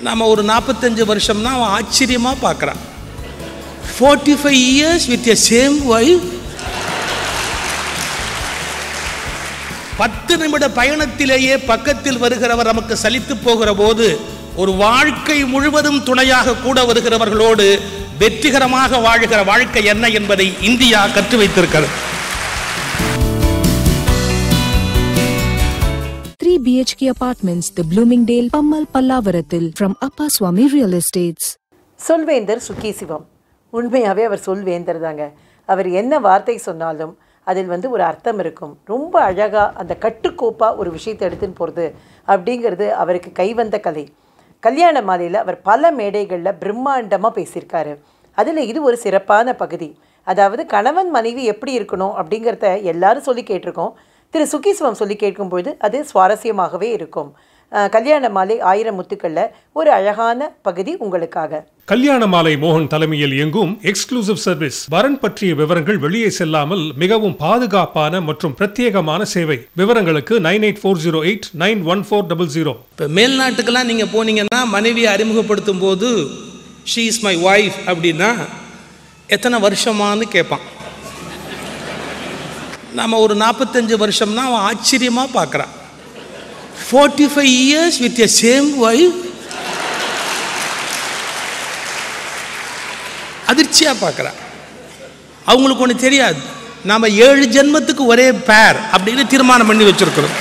நம்ம ஒரு நாற்பத்தஞ்சு வருஷம்னா அவன் ஆச்சரியமாக பார்க்குறான் forty five years with a same wife பத்து நிமிட பயணத்திலேயே பக்கத்தில் வருகிறவர் நமக்கு சலித்து போகிற போது ஒரு வாழ்க்கை முழுவதும் துணையாக கூட வருகிறவர்களோடு வெற்றிகரமாக வாழ்கிற வாழ்க்கை என்ன என்பதை இந்தியா கற்று வைத்திருக்கிறது 3 BHK apartments, the Bloomingdale, Pammal Pallavaраthil from Appa Swami Real Estates. சொல்வேந்தர் சுக்கி சிவம் உண்மையாகவே அவர் சொல்வேந்தர் தாங்க அவர் என்ன வார்த்தை சொன்னாலும் அதில் வந்து ஒரு அர்த்தம் இருக்கும் ரொம்ப அழகாக அந்த கட்டுக்கோப்பாக ஒரு விஷயத்தை எடுத்துன்னு போகிறது அப்படிங்கிறது அவருக்கு கைவந்த கலை கல்யாண மாலையில் அவர் பல மேடைகளில் பிரம்மாண்டமாக பேசியிருக்காரு அதில் இது ஒரு சிறப்பான பகுதி அதாவது கணவன் மனைவி எப்படி இருக்கணும் அப்படிங்கிறத எல்லாரும் சொல்லி கேட்டிருக்கோம் திரு சுக்கி சிவம் சொல்லி கேட்கும்பொழுது அது சுவாரஸ்யமாகவே இருக்கும் அஹ், கல்யாண மாலை ஆயிரம் முத்துக்களில் ஒரு அழகான பகுதி உங்களுக்காக கல்யாண மாலை மோகன் தலைமையில் இயங்கும் எக்ஸ்க்ளூசிவ் சர்வீஸ் வரன் பற்றிய விவரங்கள் வெளியே செல்லாமல் மிகவும் பாதுகாப்பான மற்றும் பிரத்யேகமான சேவை விவரங்களுக்கு nine eight four zero eight nine one four double zero இப்போ மேல்நாட்டுக்கெல்லாம் நீங்கள் போனீங்கன்னா மனைவியை அறிமுகப்படுத்தும் போது ஷீ இஸ் மை ஒய்ஃப் அப்படின்னா எத்தனை வருஷமான்னு கேட்பான் நம்ம ஒரு நாற்பத்தஞ்சு வருஷம்னா அவன் ஆச்சரியமாக பார்க்குறான் forty five years with a same wife அதிர்ச்சியாக பார்க்குறான் அவங்களுக்கு ஒன்று தெரியாது நாம் ஏழு ஜென்மத்துக்கு ஒரே பேர் அப்படின்னு தீர்மானம் பண்ணி வச்சுருக்கிறோம்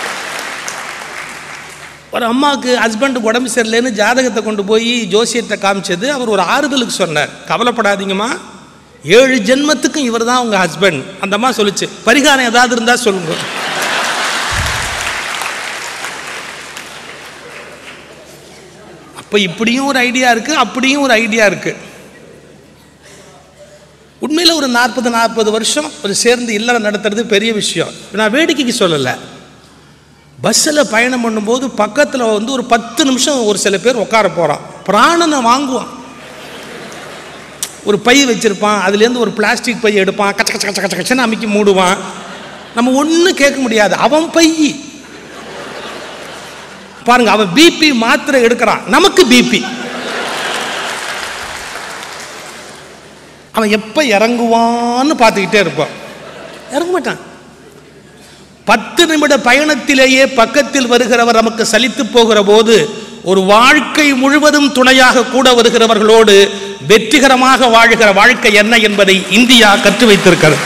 ஒரு அம்மாவுக்கு ஹஸ்பண்டுக்கு உடம்பு சரியில்லைன்னு ஜாதகத்தை கொண்டு போய் ஜோசியத்தை காமிச்சது அவர் ஒரு ஆறுதலுக்கு சொன்னார் கவலைப்படாதீங்கம்மா ஏழு ஜென்மத்துக்கும் இவர் தான் உங்கள் ஹஸ்பண்ட் அந்த அம்மா சொல்லுச்சு பரிகாரம் ஏதாவது இருந்தால் சொல்லுங்க அப்போ இப்படியும் ஒரு ஐடியா இருக்குது அப்படியும் ஒரு ஐடியா இருக்குது உண்மையில் ஒரு நாற்பது நாற்பது வருஷம் ஒரு சேர்ந்து இல்லறம் நடத்துறது பெரிய விஷயம் நான் வேடிக்கைக்கு சொல்லலை பஸ்ஸில் பயணம் பண்ணும்போது பக்கத்தில் வந்து ஒரு பத்து நிமிஷம் ஒரு சில பேர் உட்கார போகிறான் பிராணனை வாங்குவான் ஒரு பை வச்சுருப்பான் அதுலேருந்து ஒரு பிளாஸ்டிக் பை எடுப்பான் கச்ச கச்ச கச்ச கச்ச கச்சன்னு அமைக்கி மூடுவான் நம்ம ஒன்றும் கேட்க முடியாது அவன் பை பாருங்க அவன் பிபி மாத்திரை எடுக்கிறான் நமக்கு பிபி அவன் எப்போ இறங்குவான்னு பார்த்துக்கிட்டே இருப்பான் இறங்க மாட்டான் பத்து நிமிட பயணத்திலேயே பக்கத்தில் வருகிறவர் நமக்கு சலித்து போகிற போது ஒரு வாழ்க்கை முழுவதும் துணையாக கூட வருகிறவர்களோடு வெற்றிகரமாக வாழ்கிற வாழ்க்கை என்ன என்பதை இந்தியா கற்று வைத்திருக்கிறது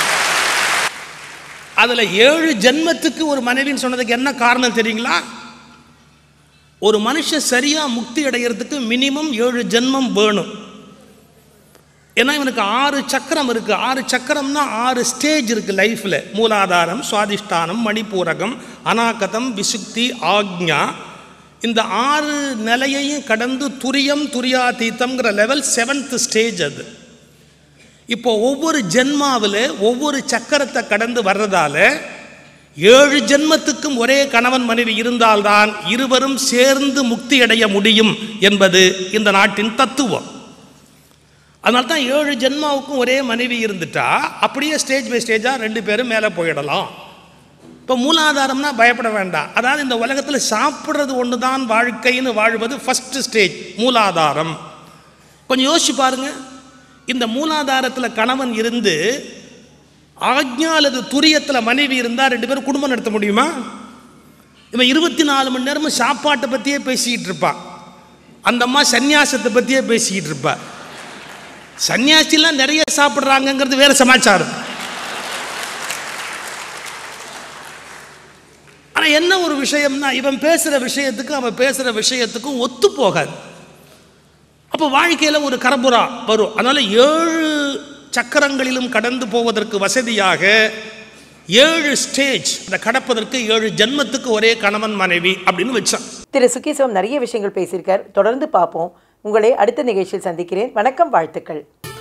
அதுல ஏழு ஜென்மத்துக்கு ஒரு மனைவின்னு சொன்னதுக்கு என்ன காரணம் தெரியுங்களா ஒரு மனுஷன் சரியா முக்தி அடைகிறதுக்கு மினிமம் ஏழு ஜென்மம் வேணும் ஏன்னா இவனுக்கு ஆறு சக்கரம் இருக்கு ஆறு சக்கரம்னா ஆறு ஸ்டேஜ் இருக்கு லைஃப்ல மூலாதாரம் சுவாதிஷ்டானம் மணிப்பூரகம் அநாகதம் விசுக்தி ஆக்ஞா இந்த ஆறு நிலையையும் கடந்து துரியம் துரியாதீத்தம்ங்கிற லெவல் செவன்த் ஸ்டேஜ் அது இப்போ ஒவ்வொரு ஜென்மாவில் ஒவ்வொரு சக்கரத்தை கடந்து வர்றதால ஏழு ஜென்மத்துக்கும் ஒரே கணவன் மனைவி இருந்தால்தான் இருவரும் சேர்ந்து முக்தி அடைய முடியும் என்பது இந்த நாட்டின் தத்துவம் அதனால தான் ஏழு ஜென்மாவுக்கும் ஒரே மனைவி இருந்துட்டா அப்படியே ஸ்டேஜ் பை ஸ்டேஜாக ரெண்டு பேரும் மேலே போயிடலாம் இப்போ மூலாதாரம்னா பயப்பட வேண்டாம் அதாவது இந்த உலகத்தில் சாப்பிட்றது ஒன்று தான் வாழ்க்கைன்னு வாழ்வது ஃபஸ்ட்டு ஸ்டேஜ் மூலாதாரம் கொஞ்சம் யோசிச்சு பாருங்க இந்த மூலாதாரத்தில் கணவன் இருந்து ஆக்ஞா அல்லது துரியத்தில் மனைவி இருந்தால் ரெண்டு பேரும் குடும்பம் நடத்த முடியுமா இவன் இருபத்தி நாலு மணி நேரமும் சாப்பாட்டை பற்றியே பேசிக்கிட்டு இருப்பான் அந்த அம்மா சந்நியாசத்தை பற்றியே பேசிக்கிட்டு இருப்பா சன்னியாசிலாம் நிறைய சாப்பிட்றாங்கங்கிறது வேற சமாச்சாரம் ஆனால் என்ன ஒரு விஷயம்னா இவன் பேசுகிற விஷயத்துக்கும் அவன் பேசுகிற விஷயத்துக்கும் ஒத்து போகாது அப்போ வாழ்க்கையில் ஒரு கரபுரா வரும் அதனால் ஏழு சக்கரங்களிலும் கடந்து போவதற்கு வசதியாக ஏழு ஸ்டேஜ் அதை கடப்பதற்கு ஏழு ஜென்மத்துக்கு ஒரே கணவன் மனைவி அப்படின்னு வச்சான் திரு சுக்கீஸ்வரம் நிறைய விஷயங்கள் பேசியிருக்கார் தொடர்ந்து பார்ப்போம் உங்களை அடுத்த நிகழ்ச்சியில் சந்திக்கிறேன் வணக்கம் வாழ்த்துக்கள்